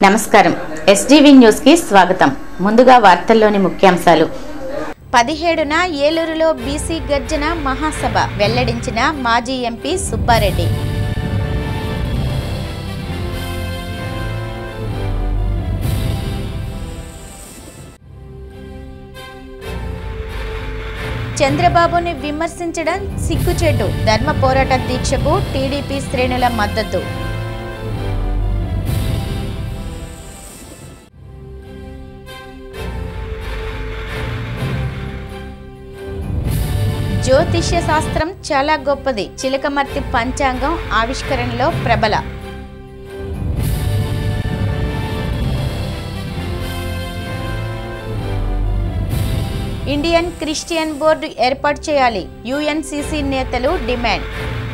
నమస్కారం SDV news కి స్వాగతం ముందుగా వార్తల్లోని ముఖ్యాంశాలు పదిహేడున ఏలూరులో బీసీ గర్జన మహాసభ వెల్లడించిన మాజీ ఎంపీ సుబ్బారెడ్డి చంద్రబాబుని విమర్శించడం సిగ్గుచేటు ధర్మ పోరాట దీక్షకు టీడీపీ శ్రేణుల మద్దతు జ్యోతిష్య శాస్త్రం చాలా గొప్పది చిలకమర్తి పంచాంగం ఆవిష్కరణలో ప్రబల ఇండియన్ క్రిస్టియన్ బోర్డు ఏర్పాటు చేయాలి యుఎన్సిసి నేతలు డిమాండ్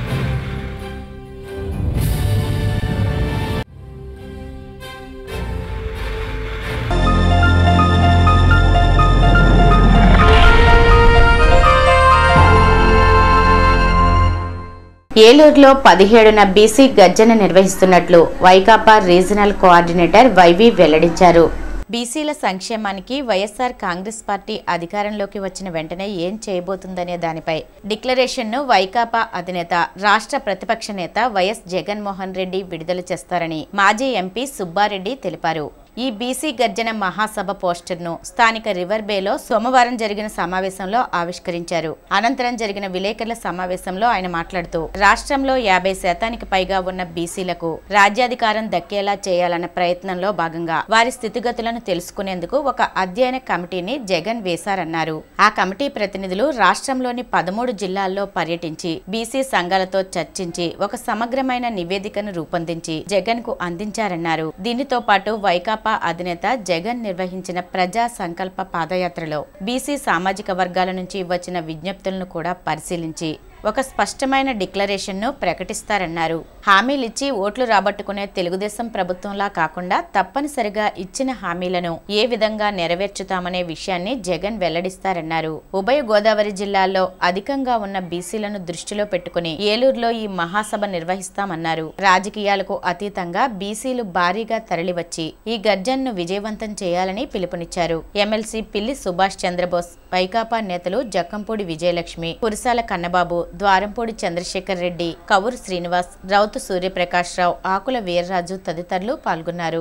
ఏలూరులో పదిహేడున బీసీ గర్జన నిర్వహిస్తున్నట్లు వైకాపా రీజనల్ కోఆర్డినేటర్ వైవి వెల్లడించారు బీసీల సంక్షేమానికి వైఎస్ఆర్ కాంగ్రెస్ పార్టీ అధికారంలోకి వచ్చిన వెంటనే ఏం చేయబోతుందనే దానిపై డిక్లరేషన్ను వైకాపా అధినేత రాష్ట్ర ప్రతిపక్ష నేత వైఎస్ జగన్మోహన్ రెడ్డి విడుదల చేస్తారని మాజీ ఎంపీ సుబ్బారెడ్డి తెలిపారు ఈ బీసీ గర్జన మహాసభ పోస్టర్ను స్థానిక రివర్ బేలో సోమవారం జరిగిన సమావేశంలో ఆవిష్కరించారు అనంతరం జరిగిన విలేకరుల సమావేశంలో ఆయన మాట్లాడుతూ రాష్ట్రంలో యాభై శాతానికి పైగా ఉన్న బీసీలకు రాజ్యాధికారం దక్కేలా చేయాలన్న ప్రయత్నంలో భాగంగా వారి స్థితిగతులను తెలుసుకునేందుకు ఒక అధ్యయన కమిటీని జగన్ వేశారన్నారు ఆ కమిటీ ప్రతినిధులు రాష్ట్రంలోని పదమూడు జిల్లాల్లో పర్యటించి బీసీ సంఘాలతో చర్చించి ఒక సమగ్రమైన నివేదికను రూపొందించి జగన్ కు అందించారన్నారు దీనితో పాటు వైకాపా అధినేత జగన్ నిర్వహించిన ప్రజా సంకల్ప పాదయాత్రలో బీసీ సామాజిక వర్గాల నుంచి వచ్చిన విజ్ఞప్తులను కూడా పరిశీలించి ఒక స్పష్టమైన డిక్లరేషన్ను ప్రకటిస్తారన్నారు హామీలిచ్చి ఓట్లు రాబట్టుకునే తెలుగుదేశం ప్రభుత్వంలా కాకుండా తప్పనిసరిగా ఇచ్చిన హామీలను ఏ విధంగా నెరవేర్చుతామనే విషయాన్ని జగన్ వెల్లడిస్తారన్నారు ఉభయ గోదావరి జిల్లాల్లో అధికంగా ఉన్న బీసీలను దృష్టిలో పెట్టుకుని ఏలూరులో ఈ మహాసభ నిర్వహిస్తామన్నారు రాజకీయాలకు అతీతంగా బీసీలు భారీగా తరలివచ్చి ఈ గర్జన్ను విజయవంతం చేయాలని పిలుపునిచ్చారు ఎమ్మెల్సీ పిల్లి సుభాష్ చంద్రబోస్ వైకాపా నేతలు జక్కంపూడి విజయలక్ష్మి కురసాల కన్నబాబు ద్వారంపూడి చంద్రశేఖర్ రెడ్డి కవురు శ్రీనివాస్ రౌతు సూర్యప్రకాష్ రావు ఆకుల వీర్రాజు తదితరులు పాల్గొన్నారు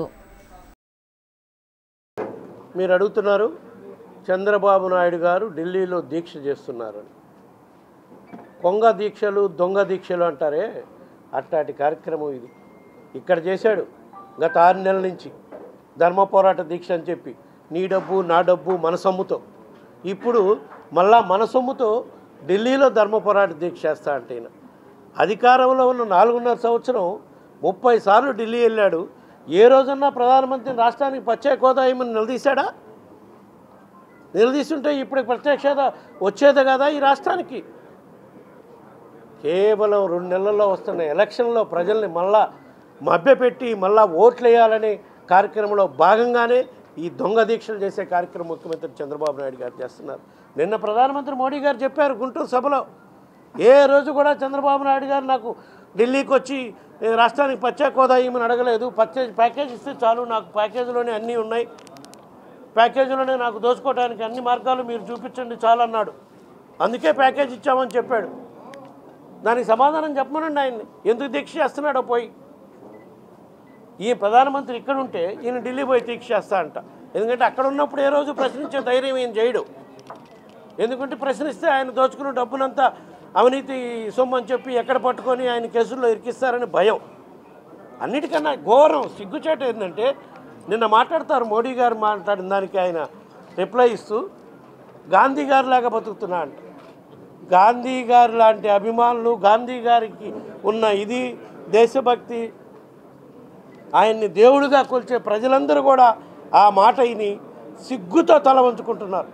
మీరు అడుగుతున్నారు చంద్రబాబు నాయుడు గారు ఢిల్లీలో దీక్ష చేస్తున్నారని కొంగ దీక్షలు దొంగ దీక్షలు అంటారే అట్లాంటి కార్యక్రమం ఇది ఇక్కడ చేశాడు గత ఆరు నెలల నుంచి ధర్మ పోరాట దీక్ష అని చెప్పి నీ డబ్బు నా డబ్బు మన సొమ్ముతో ఇప్పుడు మళ్ళా మన సొమ్ముతో ఢిల్లీలో ధర్మ పోరాట దీక్ష చేస్తా అంటే ఈయన. అధికారంలో ఉన్న నాలుగున్నర సంవత్సరం ముప్పై సార్లు ఢిల్లీ వెళ్ళాడు ఏ రోజన్నా ప్రధానమంత్రిని రాష్ట్రానికి ప్రత్యేక హోదా ఏమని నిలదీశాడా నిలదీస్తుంటే ఇప్పుడు ప్రత్యేక హోదా వచ్చేది కదా ఈ రాష్ట్రానికి కేవలం రెండు నెలల్లో వస్తున్న ఎలక్షన్లో ప్రజల్ని మళ్ళా మభ్యపెట్టి మళ్ళా ఓట్లు వేయాలనే కార్యక్రమంలో భాగంగానే ఈ దొంగ దీక్షలు చేసే కార్యక్రమం ముఖ్యమంత్రి చంద్రబాబు నాయుడు గారు చేస్తున్నారు నిన్న ప్రధానమంత్రి మోడీ గారు చెప్పారు గుంటూరు సభలో ఏ రోజు కూడా చంద్రబాబు నాయుడు గారు నాకు ఢిల్లీకి వచ్చి "ఏ, రాష్ట్రానికి ప్రత్యేక హోదా ఇవ్వమని అడగలేదు ప్యాకేజ్ ప్యాకేజ్ ఇస్తే చాలు నాకు ప్యాకేజీలోనే అన్నీ ఉన్నాయి ప్యాకేజీలోనే నాకు దోచుకోవడానికి అన్ని మార్గాలు మీరు చూపించండి చాలు అన్నాడు అందుకే ప్యాకేజ్ ఇచ్చామని చెప్పాడు దానికి సమాధానం చెప్పమనండి ఆయన్ని ఎందుకు దీక్ష చేస్తున్నాడో పోయి ఈ ప్రధానమంత్రి ఇక్కడ ఉంటే ఈయన ఢిల్లీ పోయి దీక్ష చేస్తా అంట ఎందుకంటే అక్కడ ఉన్నప్పుడు ఏ రోజు ప్రశ్నించే ధైర్యం ఈయన చేయడు ఎందుకంటే ప్రశ్నిస్తే ఆయన దోచుకున్న డబ్బునంతా అవినీతి సొమ్ము అని చెప్పి ఎక్కడ పట్టుకొని ఆయన కేసుల్లో ఇరికిస్తారని భయం అన్నిటికన్నా ఘోరం సిగ్గుచేట ఏంటంటే నిన్న మాట్లాడతారు మోడీ గారు మాట్లాడిన దానికి ఆయన రిప్లై ఇస్తూ గాంధీ గారి లాగా బతుకుతున్నా అంట గాంధీ గారు లాంటి అభిమానులు గాంధీ గారికి ఉన్న ఇది దేశభక్తి ఆయన్ని దేవుడిగా కొలిచే ప్రజలందరూ కూడా ఆ మాట విని సిగ్గుతో తల వంచుకుంటున్నారు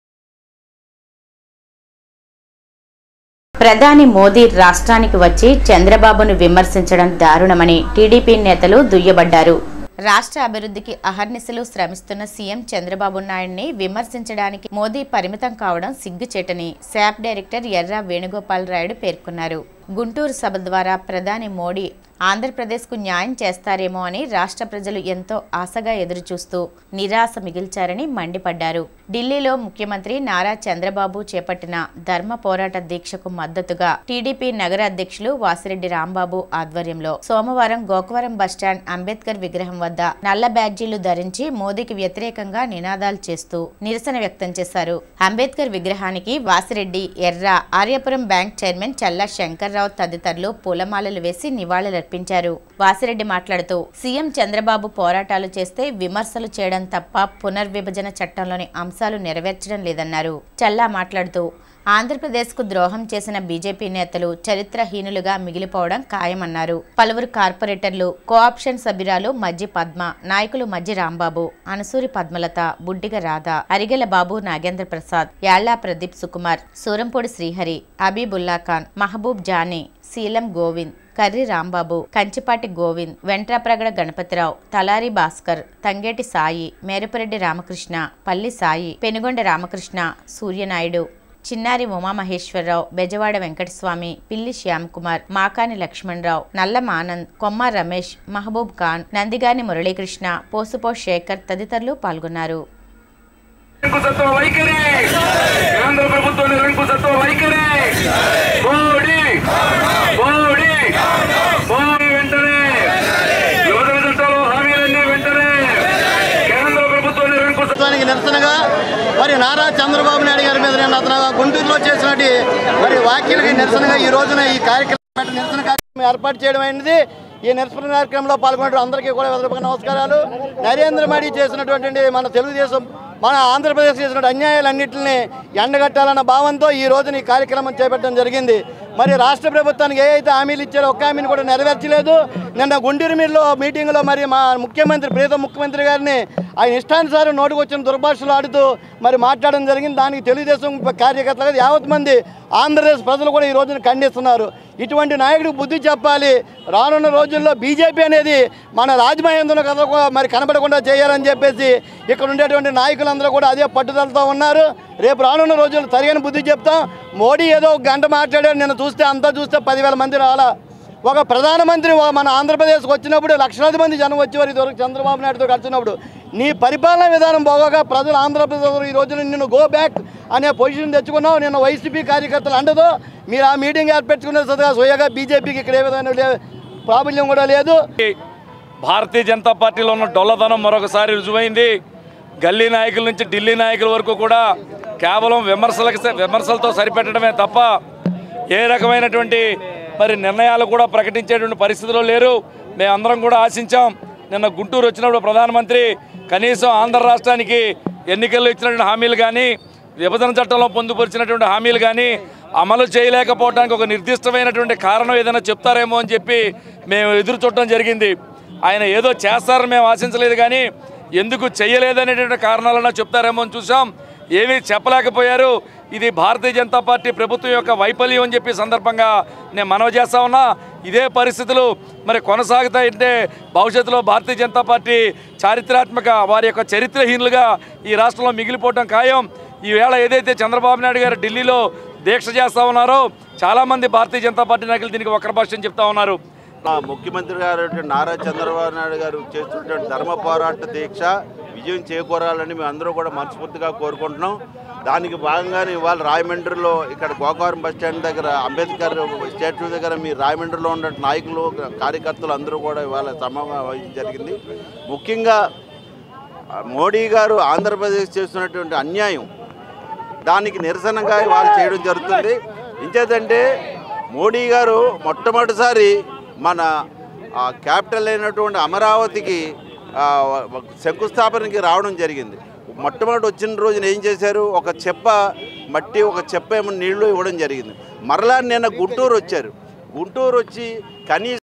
ప్రధాని మోదీ రాష్ట్రానికి వచ్చి చంద్రబాబును విమర్శించడం దారుణమని టీడీపీ నేతలు దుయ్యబడ్డారు రాష్ట్ర అభివృద్ధికి అహర్నిశలు శ్రమిస్తున్న సీఎం చంద్రబాబు నాయుడిని విమర్శించడానికి మోదీ పరిమితం కావడం సిగ్గుచేటని శాప్ డైరెక్టర్ ఎర్రా వేణుగోపాల్ రాయుడు పేర్కొన్నారు గుంటూరు సభ ద్వారా ప్రధాని మోడీ ఆంధ్రప్రదేశ్కు న్యాయం చేస్తారేమో అని రాష్ట్ర ప్రజలు ఎంతో ఆశగా ఎదురుచూస్తూ నిరాశ మిగిల్చారని మండిపడ్డారు ఢిల్లీలో ముఖ్యమంత్రి నారా చంద్రబాబు చేపట్టిన ధర్మ పోరాట దీక్షకు మద్దతుగా టీడీపీ నగర అధ్యక్షులు వాసిరెడ్డి రాంబాబు ఆధ్వర్యంలో సోమవారం గోకవరం బస్టాండ్ అంబేద్కర్ విగ్రహం వద్ద నల్ల బ్యాడ్జీలు ధరించి మోదీకి వ్యతిరేకంగా నినాదాలు చేస్తూ నిరసన వ్యక్తం చేశారు అంబేద్కర్ విగ్రహానికి వాసిరెడ్డి ఎర్ర ఆర్యపురం బ్యాంక్ చైర్మన్ చల్లా శంకర్రావు తదితరులు పూలమాలలు వేసి నివాళులర్పించారు వాసిరెడ్డి మాట్లాడుతూ సీఎం చంద్రబాబు పోరాటాలు చేస్తే విమర్శలు చేయడం తప్ప పునర్విభజన చట్టంలోని అంశాలు నెరవేర్చడం లేదన్నారు చల్లా మాట్లాడుతూ ఆంధ్రప్రదేశ్కు ద్రోహం చేసిన బీజేపీ నేతలు చరిత్రహీనులుగా మిగిలిపోవడం ఖాయమన్నారు పలువురు కార్పొరేటర్లు కోఆప్షన్ సభ్యురాలు మజ్జి పద్మ నాయకులు మజ్జి రాంబాబు అనసూరి పద్మలత బుడ్డిగ రాధ అరిగెల బాబు నాగేంద్ర ప్రసాద్ యాళ్లా ప్రదీప్ సుకుమార్ సూరంపూడి శ్రీహరి అబీబుల్లా ఖాన్ మహబూబ్ జానీ శీలం గోవింద్ కర్రి రాంబాబు కంచిపాటి గోవింద్ వెంట్రాప్రగడ గణపతిరావు తలారి భాస్కర్ తంగేటి సాయి మేరపురెడ్డి రామకృష్ణ పల్లి సాయి పెనుగొండ రామకృష్ణ సూర్యనాయుడు చిన్నారి ఉమామహేశ్వరరావు బెజవాడ వెంకటస్వామి పిల్లి శ్యామ్కుమార్ మాకాని లక్ష్మణరావు నల్లం ఆనంద్ కొమ్మ రమేష్ మహబూబ్ ఖాన్ నందిగాని మురళీకృష్ణ పోసుపో శేఖర్ తదితరులు పాల్గొన్నారు నిరంకుశత్వ వైఖరి కేంద్ర ప్రభుత్వ నిరంకుశత్వ వైఖరి మోడీ మోడీ మోడీ వెంటనే యువజన చట్టాలు హామీలన్నీ వెంటనే కేంద్ర ప్రభుత్వ నిరంకుశ ప్రభుత్వానికి నిరసనగా మరి నారా చంద్రబాబు నాయుడు గారి మీద నిన్న అతను గుంటూరులో చేసినట్టు మరి వ్యాఖ్యలకి నిరసనగా ఈ రోజున ఈ కార్యక్రమం నిరసన కార్యక్రమం ఏర్పాటు చేయడం అయినది ఈ నిరసన కార్యక్రమంలో పాల్గొన్న అందరికీ కూడా హృదయపూర్వక నమస్కారాలు నరేంద్ర మోడీ చేసినటువంటి మన తెలుగుదేశం మన ఆంధ్రప్రదేశ్ చేసిన అన్యాయాలన్నింటినీ ఎండగట్టాలన్న భావంతో ఈ రోజున ఈ కార్యక్రమం చేపట్టడం జరిగింది మరి రాష్ట్ర ప్రభుత్వానికి ఏ అయితే హామీలు ఇచ్చారో ఒక్క హామీని కూడా నెరవేర్చలేదు నిన్న గుంటూరు మీరులో మీటింగ్లో మరి మా ముఖ్యమంత్రి ప్రీతం ముఖ్యమంత్రి గారిని ఆయన ఇష్టానుసారం నోటుకు వచ్చిన దుర్భాషలు ఆడుతూ మరి మాట్లాడడం జరిగింది దానికి తెలుగుదేశం కార్యకర్తలు యావత్ మంది ఆంధ్రప్రదేశ్ ప్రజలు కూడా ఈ రోజున ఖండిస్తున్నారు ఇటువంటి నాయకుడికి బుద్ధి చెప్పాలి రానున్న రోజుల్లో బీజేపీ అనేది మన రాజమహేంద్ర కథ కూడా మరి కనబడకుండా చేయాలని చెప్పేసి ఇక్కడ ఉండేటువంటి నాయకులందరూ కూడా అదే పట్టుదలతో ఉన్నారు రేపు రానున్న రోజుల్లో సరైన బుద్ధి చెప్తాం మోడీ ఏదో ఒక గంట మాట్లాడాడు నేను చూస్తే అంతా చూస్తే పదివేల మంది రాలా ఒక ప్రధానమంత్రి ఒక మన ఆంధ్రప్రదేశ్కి వచ్చినప్పుడు లక్షలాది మంది జనం వచ్చేవారు ఇదివరకు చంద్రబాబు నాయుడుతో కలిసినప్పుడు నీ పరిపాలనా విధానం బాగోగా ప్రజలు ఆంధ్రప్రదేశ్ ఈ రోజున నిన్ను గో బ్యాక్ అనే పొజిషన్ తెచ్చుకున్నావు నిన్న వైసీపీ కార్యకర్తలు అండదో మీరు ఆ మీటింగ్ ఏర్పెట్టుకునే సదగా సోయగా బీజేపీకి ఇక్కడ ఏ విధమైన లే- ప్రాబల్యం కూడా లేదు భారతీయ జనతా పార్టీలో ఉన్న డొల్లదనం మరొకసారి రుజువైంది గల్లీ నాయకుల నుంచి ఢిల్లీ నాయకుల వరకు కూడా కేవలం విమర్శలకు విమర్శలతో సరిపెట్టడమే తప్ప ఏ రకమైనటువంటి మరి నిర్ణయాలు కూడా ప్రకటించేటువంటి పరిస్థితిలో లేరు మేమందరం కూడా ఆశించాం నిన్న గుంటూరు వచ్చినప్పుడు ప్రధానమంత్రి కనీసం ఆంధ్ర రాష్ట్రానికి ఎన్నికల్లో ఇచ్చినటువంటి హామీలు కానీ విభజన చట్టంలో పొందుపరిచినటువంటి హామీలు కానీ అమలు చేయలేకపోవడానికి ఒక నిర్దిష్టమైనటువంటి కారణం ఏదైనా చెప్తారేమో అని చెప్పి మేము ఎదురు చూడటం జరిగింది ఆయన ఏదో చేస్తారని మేము ఆశించలేదు కానీ ఎందుకు చేయలేదనేటువంటి కారణాలన్నా చెప్తారేమో అని చూసాం ఏమీ చెప్పలేకపోయారు ఇది భారతీయ జనతా పార్టీ ప్రభుత్వం యొక్క వైఫల్యం అని చెప్పి సందర్భంగా నేను మనవి చేస్తా ఉన్నా ఇదే పరిస్థితులు మరి కొనసాగుతాయంటే భవిష్యత్తులో భారతీయ జనతా పార్టీ చారిత్రాత్మక వారి యొక్క చరిత్రహీనులుగా ఈ రాష్ట్రంలో మిగిలిపోవటం ఖాయం ఈవేళ ఏదైతే చంద్రబాబు నాయుడు గారు ఢిల్లీలో దీక్ష చేస్తా ఉన్నారో చాలామంది భారతీయ జనతా పార్టీ నాయకులు దీనికి వక్ర భాష్యం చెప్తా ఉన్నారు మా ముఖ్యమంత్రి గారు నారా చంద్రబాబు నాయుడు గారు చేస్తున్నటువంటి ధర్మ పోరాట దీక్ష విజయం చేకూరాలని మేము అందరూ కూడా మనస్ఫూర్తిగా కోరుకుంటున్నాం దానికి భాగంగానే ఇవాళ రాయమండ్రిలో ఇక్కడ గోకవరం బస్ స్టాండ్ దగ్గర అంబేద్కర్ స్టాచ్యూ దగ్గర మీ రాయమండ్రిలో ఉన్న నాయకులు కార్యకర్తలు అందరూ కూడా ఇవాళ సమావేశం వహించడం జరిగింది ముఖ్యంగా ఆ, మోడీ గారు ఆంధ్రప్రదేశ్ చేస్తున్నటువంటి అన్యాయం దానికి నిరసనగా ఇవాళ చేయడం జరుగుతుంది ఇంచేతంటే మోడీ గారు మొట్టమొదటిసారి మన ఆ, క్యాపిటల్ అయినటువంటి అమరావతికి ఆ, శంకుస్థాపనకి రావడం జరిగింది మొట్టమొదటి వచ్చిన రోజున ఏం చేశారు ఒక చెప్ప మట్టి ఒక చెప్ప ఏమో నీళ్లు ఇవ్వడం జరిగింది మరలా నిన్న గుంటూరు వచ్చారు గుంటూరు వచ్చి కనీసం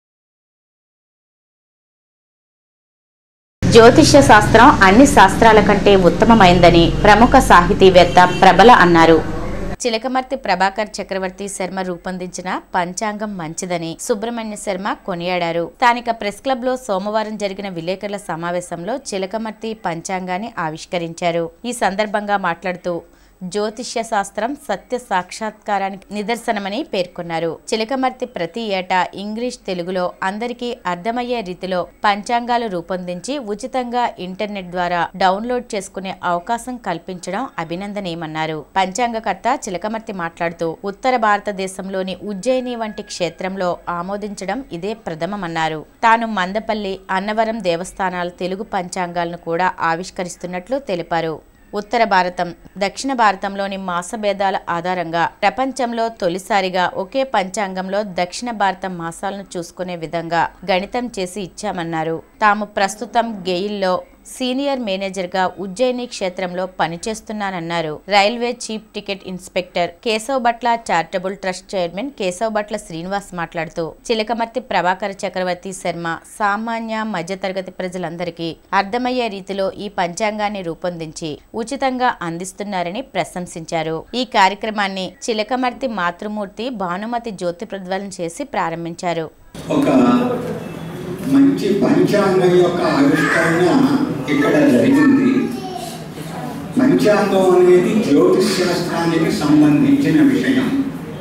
జ్యోతిష్య శాస్త్రం అన్ని శాస్త్రాల కంటే ఉత్తమమైందని ప్రముఖ సాహితీవేత్త ప్రబల అన్నారు చిలకమర్తి ప్రభాకర్ చక్రవర్తి శర్మ రూపొందించిన పంచాంగం మంచిదని సుబ్రహ్మణ్య శర్మ కొనియాడారు స్థానిక ప్రెస్ క్లబ్ లో సోమవారం జరిగిన విలేకరుల సమావేశంలో చిలకమర్తి పంచాంగాన్ని ఆవిష్కరించారు ఈ సందర్భంగా మాట్లాడుతూ జ్యోతిష్య శాస్త్రం సత్య సాక్షాత్కారానికి నిదర్శనమని పేర్కొన్నారు చిలకమర్తి ప్రతి ఏటా ఇంగ్లీష్ తెలుగులో అందరికీ అర్థమయ్యే రీతిలో పంచాంగాలు రూపొందించి ఉచితంగా ఇంటర్నెట్ ద్వారా డౌన్లోడ్ చేసుకునే అవకాశం కల్పించడం అభినందనీయమన్నారు పంచాంగకర్త చిలకమర్తి మాట్లాడుతూ ఉత్తర భారతదేశంలోని ఉజ్జయిని వంటి క్షేత్రంలో ఆమోదించడం ఇదే ప్రథమమన్నారు తాను మందపల్లి అన్నవరం దేవస్థానాల తెలుగు పంచాంగాలను కూడా ఆవిష్కరిస్తున్నట్లు తెలిపారు ఉత్తర భారతం దక్షిణ భారతంలోని మాసభేదాల ఆధారంగా ప్రపంచంలో తొలిసారిగా ఒకే పంచాంగంలో దక్షిణ భారత మాసాలను చూసుకునే విధంగా గణితం చేసి ఇచ్చామన్నారు తాము ప్రస్తుతం గెయిల్లో సీనియర్ మేనేజర్గా ఉజ్జయిని క్షేత్రంలో పనిచేస్తున్నానన్నారు railway chief ticket inspector Keshav Bhatla charitable trust chairman Keshav Bhatla Srinivas మాట్లాడుతూ చిలకమర్తి ప్రభాకర చక్రవర్తి శర్మ సామాన్య మధ్యతరగతి ప్రజలందరికీ అర్థమయ్యే రీతిలో ఈ పంచాంగాన్ని రూపొందించి ఉచితంగా అందిస్తున్నారని ప్రశంసించారు ఈ కార్యక్రమాన్ని చిలకమర్తి మాతృమూర్తి భానుమతి జ్యోతి ప్రజ్వలన చేసి ప్రారంభించారు ఒక మంచి పంచాంగం యొక్క ఆవిష్కరణ ఇక్కడ జరిగింది పంచాంగం అనేది జ్యోతిష్ శాస్త్రానికి సంబంధించిన విషయం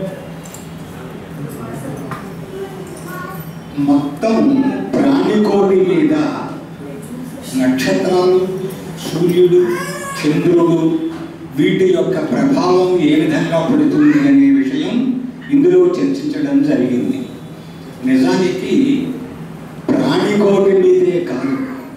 మొత్తం ప్రాణికోటి మీద నక్షత్రాలు సూర్యుడు చంద్రుడు వీటి యొక్క ప్రభావం ఏ విధంగా పడుతుంది అనే విషయం ఇందులో చర్చించడం జరిగింది నిజానికి ప్రాణికోటి మీదే కాదు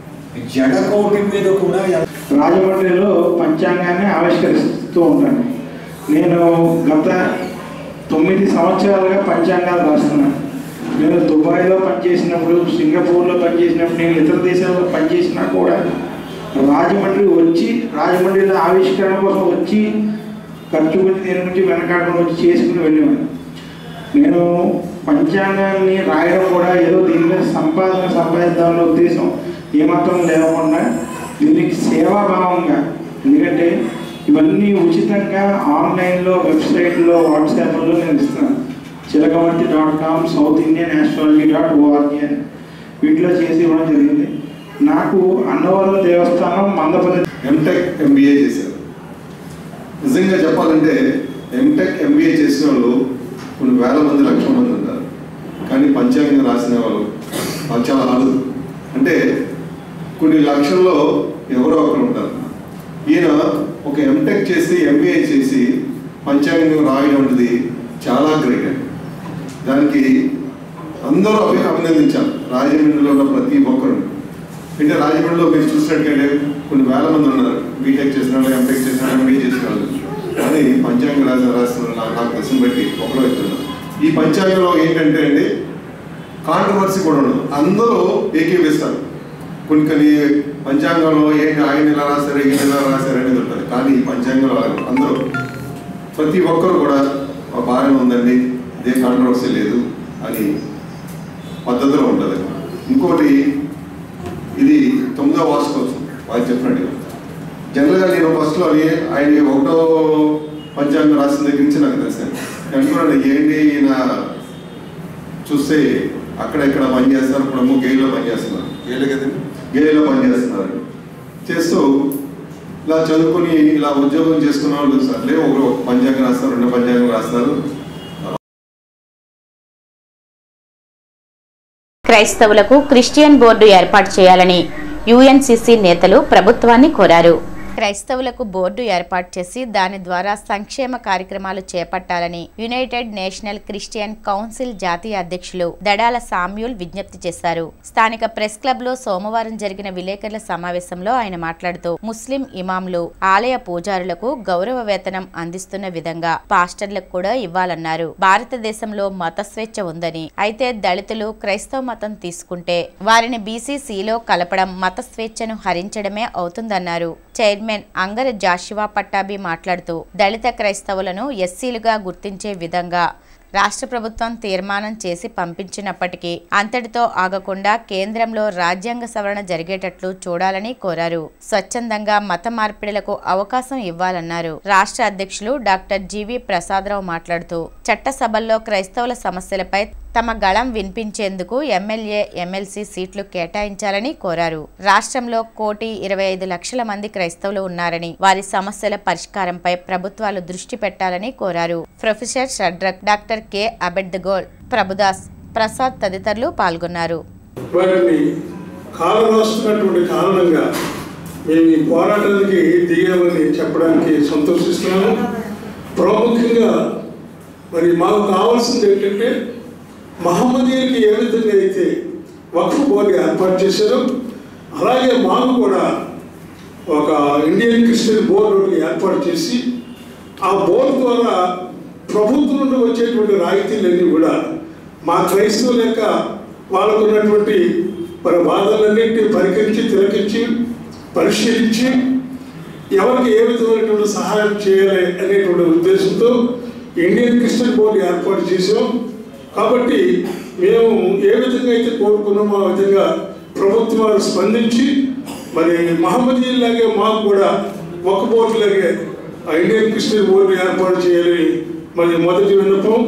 జడకోటి మీద కూడా రాజమండ్రిలో పంచాంగాన్ని ఆవిష్కరిస్తూ ఉంటాను నేను గత తొమ్మిది సంవత్సరాలుగా పంచాంగాలు రాస్తున్నాను నేను దుబాయ్లో పనిచేసినప్పుడు సింగపూర్లో పనిచేసినప్పుడు నేను ఇతర దేశాల్లో పనిచేసినా కూడా రాజమండ్రి వచ్చి రాజమండ్రిలో ఆవిష్కరణ కోసం వచ్చి ఖర్చు పెట్టి దేని నుంచి వెనకాడకుండా వచ్చి చేసుకుని వెళ్ళేవాడిని నేను పంచాంగాన్ని రాయడం కూడా ఏదో దీని మీద సంపాదన సంపాదిద్దామన్న ఉద్దేశం ఏమాత్రం లేకుండా దీనికి సేవాభావంగా ఎందుకంటే ఇవన్నీ ఉచితంగా ఆన్లైన్లో వెబ్సైట్లో వాట్సాప్లో నేను ఇస్తున్నాను Chilakavarthi dot com south Indian astrology dot ORG అని వీటిలో చేసి ఇవ్వడం జరిగింది నాకు అన్నవరం దేవస్థానం మందపల్లి ఎంటెక్ ఎంబీఏ చేశారు నిజంగా చెప్పాలంటే ఎంటెక్ ఎంబీఏ చేసిన వాళ్ళు కొన్ని వేల మంది లక్షల మంది ఉంటారు కానీ పంచాంగం రాసిన వాళ్ళు వాళ్ళు చాలా అరుదు అంటే కొన్ని లక్షల్లో ఎవరో ఒకరు ఉంటారు ఈయన ఒక ఎంటెక్ చేసి ఎంబీఏ చేసి పంచాంగం రాయడం అనేది చాలా గ్రేట్ అండి దానికి అందరూ అభి అభినందించాలి రాజమండ్రిలో ఉన్న ప్రతి ఒక్కరు అంటే రాజమండ్రిలో మీరు చూసినట్టుగా కొన్ని వేల మంది ఉన్నారు బీటెక్ చేసిన వాళ్ళు ఎంటెక్ చేసిన వాళ్ళు ఎంబీఏ చేసిన వాళ్ళు కానీ పంచాంగం రాసిన రాసిన వాళ్ళు నాకు నాకు తెలిసిన బట్టి ఒకరు అవుతున్నారు ఈ పంచాంగంలో ఏంటంటే అండి కాంట్రవర్సీ కూడా ఉండదు అందరూ ఏకీవిస్తారు కొన్ని కొన్ని పంచాంగంలో ఏంటి ఆయన ఇలా రాశారు ఈయన ఇలా రాశారు అనేది ఉంటుంది కానీ ఈ పంచాంగంలో అలా కాదు. అందరూ ప్రతి ఒక్కరు కూడా మా బాగానే ఉందండి ఇదే కాంట్రవర్సీ లేదు అని పద్ధతిలో ఉంటుంది ఇంకోటి ఇది తొమ్మిదో వార్షికోత్సవం వాళ్ళు చెప్పినట్టుగా జనరల్గా నేను ఫస్ట్లో ఆయన ఒకటో పంచాంగం రాసిన దగ్గర నుంచి నాకు తెలిసాను అనుకున్నాను ఏంటి ఈయన చూస్తే అక్కడ ఇక్కడ పని చేస్తున్నారు ఇప్పుడేమో గేలో పని చేస్తున్నారు గేలు కదండి గేలో పని చేస్తున్నారు చేస్తూ ఇలా చదువుకొని ఇలా ఉద్యోగం చేసుకున్న వాళ్ళు సర్లే ఒకరు ఒక పంచాంగం రాస్తారు రెండు పంచాంగం రాస్తారు క్రైస్తవులకు క్రిస్టియన్ బోర్డు ఏర్పాటు చేయాలని యుఎన్సిసి నేతలు ప్రభుత్వాన్ని కోరారు క్రైస్తవులకు బోర్డు ఏర్పాటు చేసి దాని ద్వారా సంక్షేమ కార్యక్రమాలు చేపట్టాలని యునైటెడ్ నేషనల్ క్రిస్టియన్ కౌన్సిల్ జాతీయ అధ్యక్షులు దడాల సామ్యూల్ విజ్ఞప్తి చేశారు స్థానిక ప్రెస్ క్లబ్ లో సోమవారం జరిగిన విలేకరుల సమావేశంలో ఆయన మాట్లాడుతూ ముస్లిం ఇమాంలు ఆలయ పూజారులకు గౌరవ వేతనం అందిస్తున్న విధంగా పాస్టర్లకు కూడా ఇవ్వాలన్నారు భారతదేశంలో మత స్వేచ్ఛ ఉందని అయితే దళితులు క్రైస్తవ మతం తీసుకుంటే వారిని బీసీసీలో కలపడం మత స్వేచ్ఛను హరించడమే అవుతుందన్నారు చైర్మన్ అంగర జాషువా పట్టాభి మాట్లాడుతూ దళిత క్రైస్తవులను ఎస్సీలుగా గుర్తించే విధంగా రాష్ట్ర ప్రభుత్వం తీర్మానం చేసి పంపించినప్పటికీ అంతటితో ఆగకుండా కేంద్రంలో రాజ్యాంగ సవరణ జరిగేటట్లు చూడాలని కోరారు స్వచ్ఛందంగా మత మార్పిడులకు అవకాశం ఇవ్వాలన్నారు రాష్ట్ర అధ్యక్షులు డాక్టర్ జీవి ప్రసాదరావు మాట్లాడుతూ చట్టసభల్లో క్రైస్తవుల సమస్యలపై తమ గళం వినిపించేందుకు ఎమ్మెల్యే ఎమ్మెల్సీ సీట్లు కేటాయించాలని కోరారు రాష్ట్రంలో కోటి ఇరవై ఐదు లక్షల మంది క్రైస్తవులు ఉన్నారని వారి సమస్యల పరిష్కారంపై ప్రభుత్వాలు దృష్టి పెట్టాలని కోరారు ప్రొఫెసర్ షడ్రక్ డాక్టర్ కె అబెడ్దగోల్ ప్రభుదాస్ ప్రసాద్ తదితరులు పాల్గొన్నారు వాటిని కాలరాస్తున్నటువంటి కారణంగా మేము ఈ పోరాటానికి దిగామని చెప్పడానికి సంతోషిస్తున్నాను ప్రాముఖ్యంగా మరి మాకు కావాల్సింది ఏంటంటే మహమ్మదీయులకి ఏ విధంగా అయితే వక్ఫ్ బోర్డు ఏర్పాటు చేశారో అలాగే మాకు కూడా ఒక ఇండియన్ క్రిస్టియన్ బోర్డు ఒకటి ఏర్పాటు చేసి ఆ బోర్డు ద్వారా ప్రభుత్వం నుండి వచ్చేటువంటి రాయితీలన్నీ కూడా మా క్రైస్తవుల యొక్క వాళ్ళకు ఉన్నటువంటి మరి బాధలన్నింటినీ పరికరించి తిలకించి పరిశీలించి ఎవరికి ఏ విధమైనటువంటి సహాయం చేయాలి అనేటువంటి ఉద్దేశంతో ఇండియన్ క్రిస్టియన్ బోర్డు ఏర్పాటు చేసాం కాబట్టి మేము ఏ విధంగా అయితే కోరుకున్నామో ఆ విధంగా ప్రభుత్వాలు స్పందించి మరి మహమ్మదీయులాగే మాకు కూడా ఒక బోర్డులాగే ఆ ఇండియన్ క్రిస్టియన్ బోర్డు ఏర్పాటు చేయాలని మరి మొదటి విన్నపం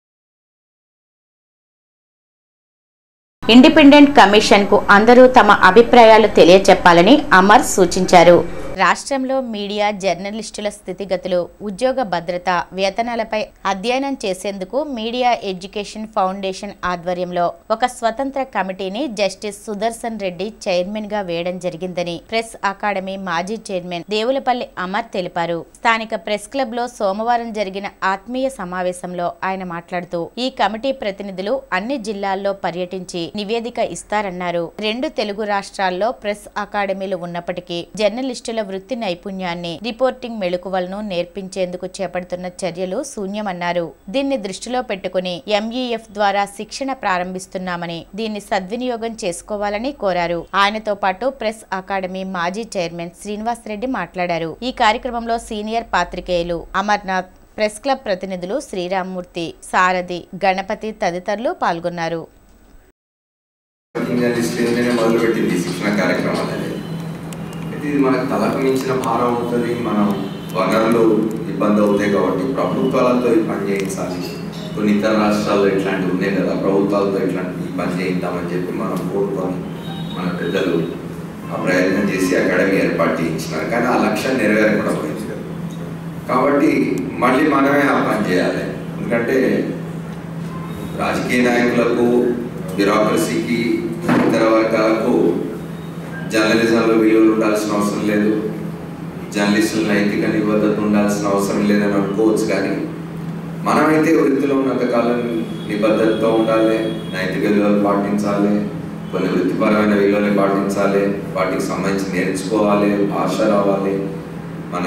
ఇండిపెండెంట్ కమిషన్ కు అందరూ తమ అభిప్రాయాలు తెలియచెప్పాలని అమర్ సూచించారు రాష్ట్రంలో మీడియా జర్నలిస్టుల స్థితిగతులు ఉద్యోగ భద్రత వేతనాలపై అధ్యయనం చేసేందుకు మీడియా ఎడ్యుకేషన్ ఫౌండేషన్ ఆధ్వర్యంలో ఒక స్వతంత్ర కమిటీని జస్టిస్ సుదర్శన్ రెడ్డి చైర్మన్ గా వేయడం జరిగిందని ప్రెస్ అకాడమీ మాజీ చైర్మన్ దేవులపల్లి అమర్ తెలిపారు స్థానిక ప్రెస్ క్లబ్ లో సోమవారం జరిగిన ఆత్మీయ సమావేశంలో ఆయన మాట్లాడుతూ ఈ కమిటీ ప్రతినిధులు అన్ని జిల్లాల్లో పర్యటించి నివేదిక ఇస్తారన్నారు రెండు తెలుగు రాష్ట్రాల్లో ప్రెస్ అకాడమీలు ఉన్నప్పటికీ జర్నలిస్టుల వృత్తి నైపుణ్యాన్ని రిపోర్టింగ్ మెళుకువలను నేర్పించేందుకు చేపడుతున్న చర్యలు శూన్యమన్నారు దీన్ని దృష్టిలో పెట్టుకుని ఎంఈఎఫ్ ద్వారా శిక్షణ ప్రారంభిస్తున్నామని దీన్ని సద్వినియోగం చేసుకోవాలని కోరారు ఆయనతో పాటు ప్రెస్ అకాడమీ మాజీ చైర్మన్ శ్రీనివాస్ రెడ్డి మాట్లాడారు ఈ కార్యక్రమంలో సీనియర్ పాత్రికేయులు అమర్నాథ్ ప్రెస్ క్లబ్ ప్రతినిధులు శ్రీరామ్మూర్తి సారథి గణపతి తదితరులు పాల్గొన్నారు వర్కింగ్ జర్నలిస్ట్ కిందనే మొదలుపెట్టింది ఈ శిక్షణ కార్యక్రమాలు అనేది అయితే ఇది మనకు తలకు మించిన భారం అవుతుంది మనం వనరులు ఇబ్బంది అవుతాయి కాబట్టి ప్రభుత్వాలతో ఈ పని చేయించాలి కొన్ని ఇతర రాష్ట్రాల్లో ఇట్లాంటివి ఉన్నాయి కదా ప్రభుత్వాలతో ఇట్లాంటి ఈ పని చేయిద్దామని చెప్పి మనం కోరుకొని మన పెద్దలు ఆ ప్రయత్నం చేసి అకాడమీ ఏర్పాటు చేయించినారు కానీ ఆ లక్ష్యం నెరవేరకుండా పోయింది కాబట్టి మళ్ళీ మనమే ఆ పని చేయాలి ఎందుకంటే రాజకీయ నాయకులకు బ్యూరోక్రసీకి ఇతర వర్గాలకు జర్నలిజంలో విలువలు ఉండాల్సిన అవసరం లేదు జర్నలిస్టుల నైతిక నిబద్ధత ఉండాల్సిన అవసరం లేదని అనుకోవచ్చు కానీ మనమైతే వృత్తిలో ఉన్నంతకాలం నిబద్ధతతో ఉండాలి నైతిక విలువలు పాటించాలి కొన్ని వృత్తిపరమైన విలువలు పాటించాలి వాటికి సంబంధించి నేర్చుకోవాలి భాష రావాలి మన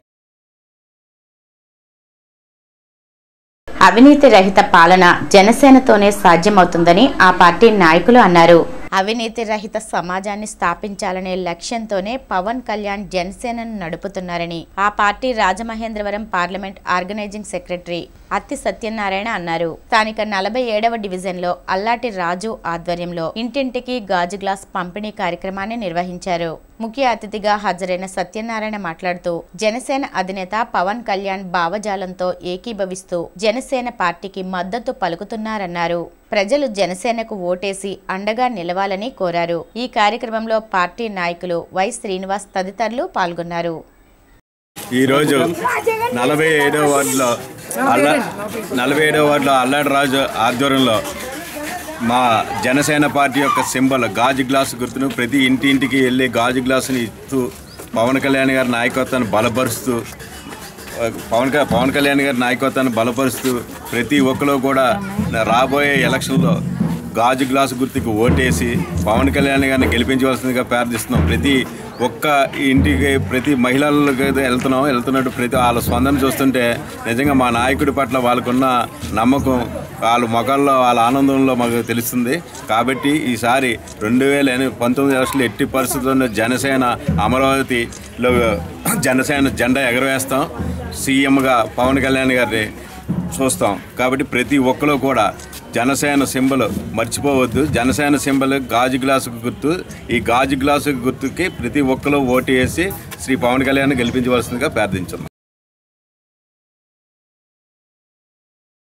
అవినీతి రహిత పాలన జనసేనతోనే సాధ్యమవుతుందని ఆ పార్టీ నాయకులు అన్నారు అవినీతి రహిత సమాజాన్ని స్థాపించాలనే లక్ష్యంతోనే పవన్ కళ్యాణ్ జనసేనను నడుపుతున్నారని ఆ party Rajamahendravaram parliament organising secretary Atti Satyanarayana అన్నారు స్థానిక నలభై ఏడవ డివిజన్ లో అల్లాటి రాజు ఆధ్వర్యంలో ఇంటింటికి గాజు గ్లాస్ పంపిణీ కార్యక్రమాన్ని నిర్వహించారు ముఖ్య అతిథిగా హాజరైన సత్యనారాయణ మాట్లాడుతూ జనసేన అధినేత పవన్ కళ్యాణ్ భావజాలంతో ఏకీభవిస్తూ జనసేన పార్టీకి మద్దతు పలుకుతున్నారన్నారు ప్రజలు జనసేనకు ఓటేసి అండగా నిలవాలని కోరారు ఈ కార్యక్రమంలో పార్టీ నాయకులు వై శ్రీనివాస్ తదితరులు పాల్గొన్నారు ఈరోజు నలభై ఏడవ వార్డులో అల్ల నలభై ఏడవ వార్డులో అల్లాడి రాజు ఆధ్వర్యంలో మా జనసేన పార్టీ యొక్క సింబల్ గాజు గ్లాసు గుర్తును ప్రతి ఇంటి ఇంటికి వెళ్ళి గాజు గ్లాసుని ఇస్తూ పవన్ కళ్యాణ్ గారి నాయకత్వాన్ని బలపరుస్తూ పవన్ క- పవన్ కళ్యాణ్ గారి నాయకత్వాన్ని బలపరుస్తూ ప్రతి ఒక్కరు కూడా రాబోయే ఎలక్షన్లో గాజు గ్లాసు గుర్తుకు ఓటేసి పవన్ కళ్యాణ్ గారిని గెలిపించవలసిందిగా ప్రార్థిస్తున్నాం ప్రతి ఒక్క ఇంటికి ప్రతి మహిళలకు వెళ్తున్నాం వెళ్తున్నట్టు ప్రతి వాళ్ళ స్పందన చూస్తుంటే నిజంగా మా నాయకుడి పట్ల వాళ్ళకున్న నమ్మకం వాళ్ళ ముఖాల్లో వాళ్ళ ఆనందంలో మాకు తెలుస్తుంది కాబట్టి ఈసారి రెండు వేల ఎనిమిది పంతొమ్మిది లక్షలు ఎట్టి పరిస్థితుల్లో జనసేన అమరావతిలో జనసేన జెండా ఎగరవేస్తాం సీఎంగా పవన్ కళ్యాణ్ గారిని చూస్తాం కాబట్టి ప్రతి ఒక్కరు కూడా జనసేన సింబల్ మర్చిపోవద్దు జనసేన సింబల్ గాజు గ్లాసు గుర్తు ఈ గాజు గ్లాసు గుర్తుకి ప్రతి ఒక్కరు ఓటు వేసి శ్రీ పవన్ కళ్యాణ్ గెలిపించవలసిందిగా ప్రార్థించున్నాం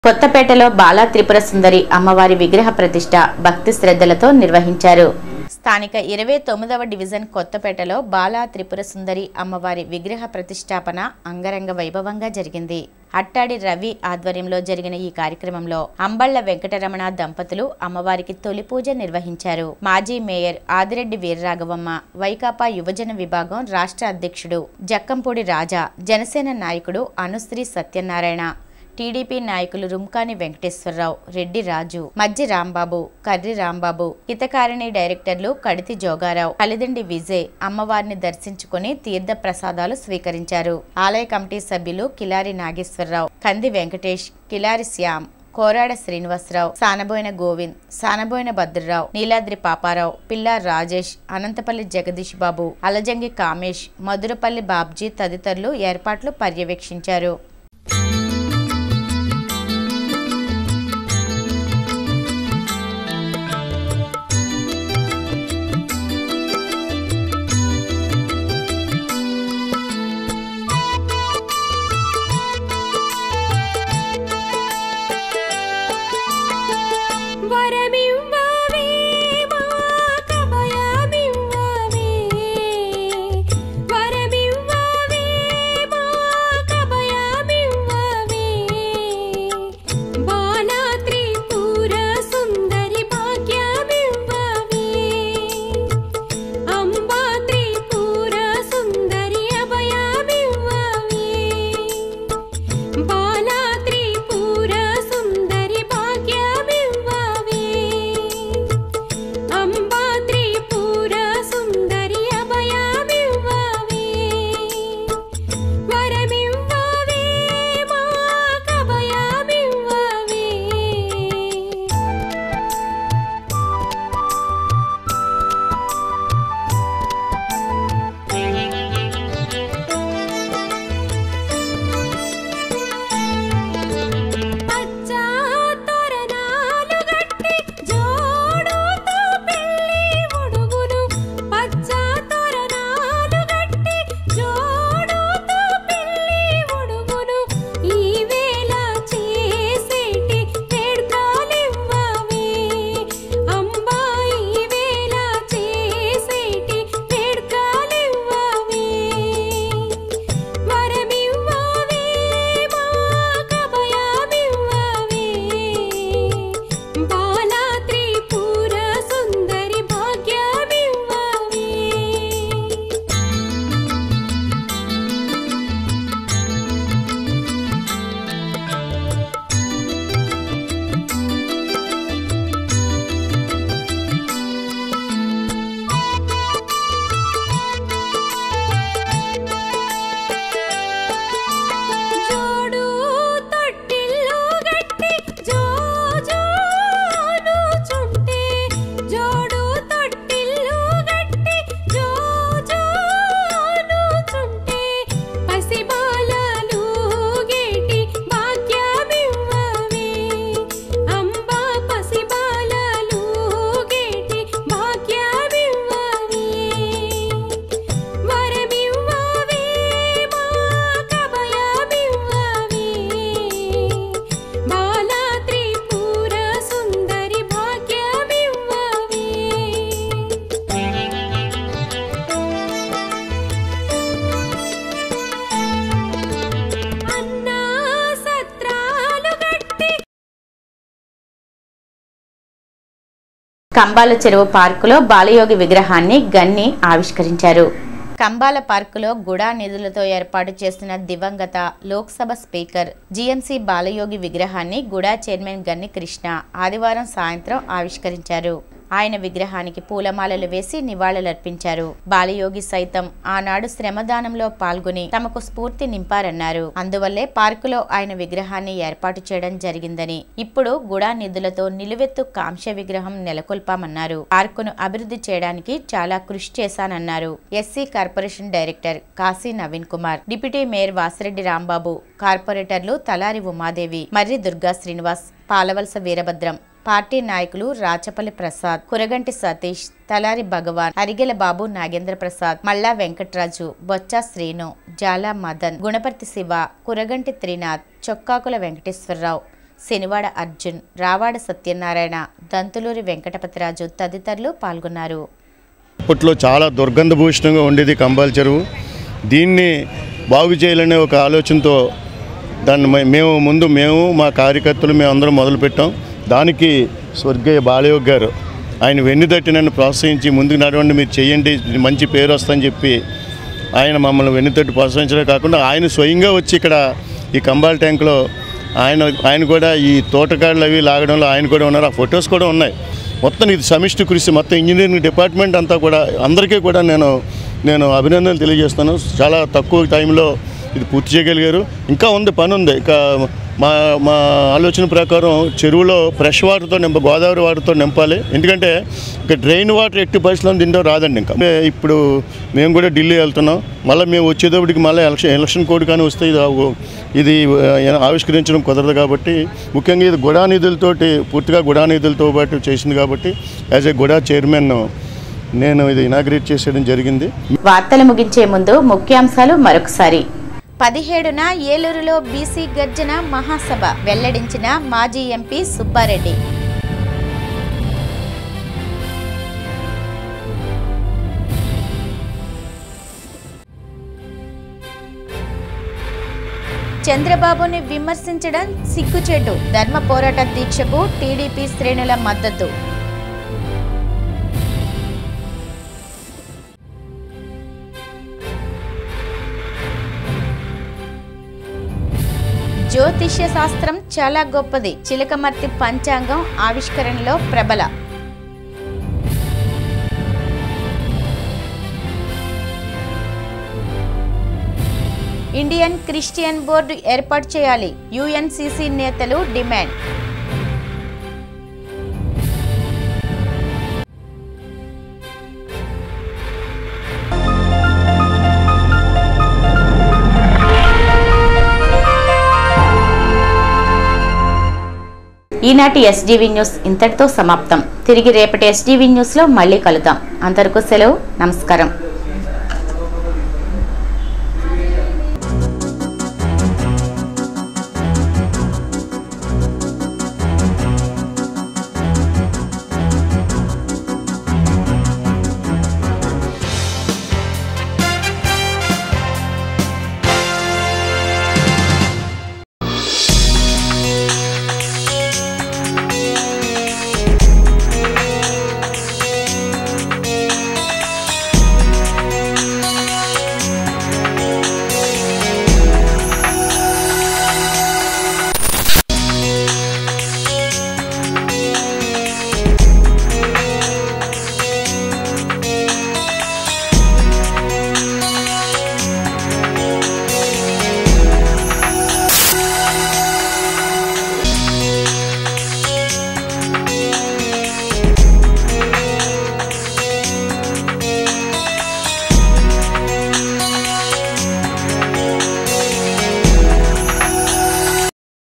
కొత్తపేటలో బాలా త్రిపుర సుందరి అమ్మవారి విగ్రహ ప్రతిష్ట భక్తి శ్రద్ధలతో నిర్వహించారు స్థానిక ఇరవై తొమ్మిదవ డివిజన్ కొత్తపేటలో బాలా త్రిపుర సుందరి అమ్మవారి విగ్రహ ప్రతిష్టాపన అంగరంగ వైభవంగా జరిగింది అట్టాడి రవి ఆధ్వర్యంలో జరిగిన ఈ కార్యక్రమంలో అంబళ్ల వెంకటరమణ దంపతులు అమ్మవారికి తొలి పూజ నిర్వహించారు మాజీ మేయర్ ఆదిరెడ్డి వీర్రాఘవమ్మ వైకాపా యువజన విభాగం రాష్ట్ర అధ్యక్షుడు జక్కంపూడి రాజా జనసేన నాయకుడు అనుశ్రీ సత్యనారాయణ టీడీపీ నాయకులు రుమ్కాని వెంకటేశ్వరరావు రెడ్డి రాజు మజ్జి రాంబాబు కర్రి రాంబాబు హితకారిణి డైరెక్టర్లు కడితి జోగారావు కలిదండి విజయ్ అమ్మవారిని దర్శించుకుని తీర్థ ప్రసాదాలు స్వీకరించారు ఆలయ కమిటీ సభ్యులు కిలారి నాగేశ్వరరావు కంది వెంకటేష్ కిలారి శ్యామ్ కోరాడ శ్రీనివాసరావు సానబోయిన గోవింద్ సానబోయిన భద్రరావు నీలాద్రి పాపారావు పిల్లార్ రాజేష్ అనంతపల్లి జగదీష్ బాబు అలజంగి కామేష్ మధురపల్లి బాబ్జీ తదితరులు ఏర్పాట్లు పర్యవేక్షించారు వరమివ్వవే మా కభయమివ్వవే వరమివ్వవే మా కభయమివ్వవే బాలా త్రిపుర సుందరి భాగ్యమివ్వవే అంబా త్రిపుర సుందరి అభయమివ్వవే బాలా త్రిపుర సుందరి భాగ్యమివ్వవే అంబా త్రిపుర సుందరి అభయమివ్వవే వరమివ్వవే మా కభయమివ్వవే పచ్చా తోరణాలు గట్టి జోడుతో పెళ్లి ఉడుగులు పచ్చా తోరణాలు గట్టి జోడుతో పెళ్లి ఉడుగులు ఈ వేళ చేసేటి వేడుకలివ్వవే అంబా ఈ వేళ చేసేటి వేడుకలివ్వవే వరమివ్వవే మా కభయమివ్వవే బాలా త్రిపుర సుందరి భాగ్యమివ్వవే జోడు తొట్టిల్లు గట్టి జో జోను చుంటే జోడు తొట్టిల్లు గట్టి జో జోను చుంటే పసిబాలలు గేటి భాగ్యమివ్వవే అంబా పసిబాలలు గేటి భాగ్యమివ్వవే వరమివ్వవే మా కభయమివ్వవే బాలా త్రిపుర సుందరి భాగ్యమివ్వవే అన్నా సత్రాలు గట్టి కంబాల చెరువు పార్కులో బాలయోగి విగ్రహాన్ని గన్ని ఆవిష్కరించారు కంబాల పార్కులో గుడా నిధులతో ఏర్పాటు చేసిన దివంగత లోక్సభ స్పీకర్ జీఎంసీ బాలయోగి విగ్రహాన్ని గుడా చైర్మన్ గన్ని కృష్ణ ఆదివారం సాయంత్రం ఆవిష్కరించారు ఆయన విగ్రహానికి పూలమాలలు వేసి నివాళులర్పించారు బాలయోగి సైతం ఆనాడు శ్రమదానంలో పాల్గొని తమకు స్ఫూర్తి నింపారన్నారు అందువల్లే పార్కులో ఆయన విగ్రహాన్ని ఏర్పాటు చేయడం జరిగిందని ఇప్పుడు గుడా నిధులతో నిలువెత్తు కాంస్య విగ్రహం నెలకొల్పామన్నారు పార్కును అభివృద్ధి చేయడానికి చాలా కృషి చేశానన్నారు SC corporation director Kasi Naveen Kumar deputy mayor Vasireddy Rambabu కార్పొరేటర్లు తలారి ఉమాదేవి మర్రి దుర్గా శ్రీనివాస్ పాలవలస వీరభద్రం పార్టీ నాయకులు రాచపల్లి ప్రసాద్ కురగంటి సతీష్ తలారి భగవాన్ అరిగెల బాబు నాగేంద్ర ప్రసాద్ మల్లా వెంకట్రాజు బొచ్చా శ్రీను జాలా మదన్ గుణపర్తి శివ కురగంటి త్రినాథ్ చొక్కాకుల వెంకటేశ్వరరావు శనివాడ అర్జున్ రావాడ సత్యనారాయణ దంతులూరి వెంకటపతిరాజు తదితరులు పాల్గొన్నారు అప్పట్లో చాలా దుర్గంధభూషణంగా ఉండేది కంబాల చెరువు దీన్ని బాగు చేయాలనే ఒక ఆలోచనతో దాన్ని మే- మేము ముందు మేము మా కార్యకర్తలు మేము అందరం మొదలుపెట్టాం దానికి స్వర్గీయ బాలయోగ్ గారు ఆయన వెన్నుదట్టి నన్ను ప్రోత్సహించి ముందుకు నడవండి మీరు చేయండి ఇది మంచి పేరు వస్తుందని చెప్పి ఆయన మమ్మల్ని వెన్నుతట్టి ప్రోత్సహించడమే కాకుండా ఆయన స్వయంగా వచ్చి ఇక్కడ ఈ కంబాల ట్యాంకులో ఆయన ఆయన కూడా ఈ తోటకాళ్ళు అవి లాగడంలో ఆయన కూడా ఉన్నారు ఆ ఫొటోస్ కూడా ఉన్నాయి మొత్తం ఇది సమిష్టి కృషి మొత్తం ఇంజనీరింగ్ డిపార్ట్మెంట్ అంతా కూడా అందరికీ కూడా నేను నేను అభినందనలు తెలియజేస్తాను చాలా తక్కువ టైంలో ఇది పూర్తి చేయగలిగారు ఇంకా ఉంది పని ఉంది ఇక మా మా ఆలోచన ప్రకారం చెరువులో ఫ్రెష్ వాటర్తో నింప గోదావరి వాటర్తో నింపాలి ఎందుకంటే ఇక డ్రైన్ వాటర్ ఎట్టి పరిస్థితుల్లో దీంట్లో రాదండి ఇంకా ఇప్పుడు మేము కూడా ఢిల్లీ వెళ్తున్నాం మళ్ళీ మేము వచ్చేటప్పటికి మళ్ళీ ఎలక్షన్ ఎలక్షన్ కోడ్ కానీ వస్తే ఇది ఆగు- ఇది ఆ, ఆవిష్కరించడం కుదరదు కాబట్టి ముఖ్యంగా ఇది గుడా నిధులతోటి పూర్తిగా గుడా నిధులతో పాటు చేసింది కాబట్టి యాజ్ ఏ గుడా చైర్మన్ నేను ఇది ఇనాగ్రేట్ చేసేయడం జరిగింది వార్తలు ముగించే ముందు ముఖ్యాంశాలు మరొకసారి పదిహేడున ఏలూరులో బీసీ గర్జన మహాసభ వెల్లడించిన మాజీ ఎంపీ సుబ్బారెడ్డి చంద్రబాబుని విమర్శించడం సిగ్గుచేటు ధర్మ పోరాట దీక్షకు టీడీపీ శ్రేణుల మద్దతు జ్యోతిష్య శాస్త్రం చాలా గొప్పది చిలకమర్తి పంచాంగం ఆవిష్కరణలో ప్రబల ఇండియన్ క్రిస్టియన్ బోర్డు ఏర్పాటు చేయాలి యుఎన్సిసి నేతలు డిమాండ్ ఈనాటి ఎస్డీవీ న్యూస్ ఇంతటితో సమాప్తం తిరిగి రేపటి ఎస్డీవీ న్యూస్లో మళ్ళీ కలుద్దాం అంతవరకు సెలవు నమస్కారం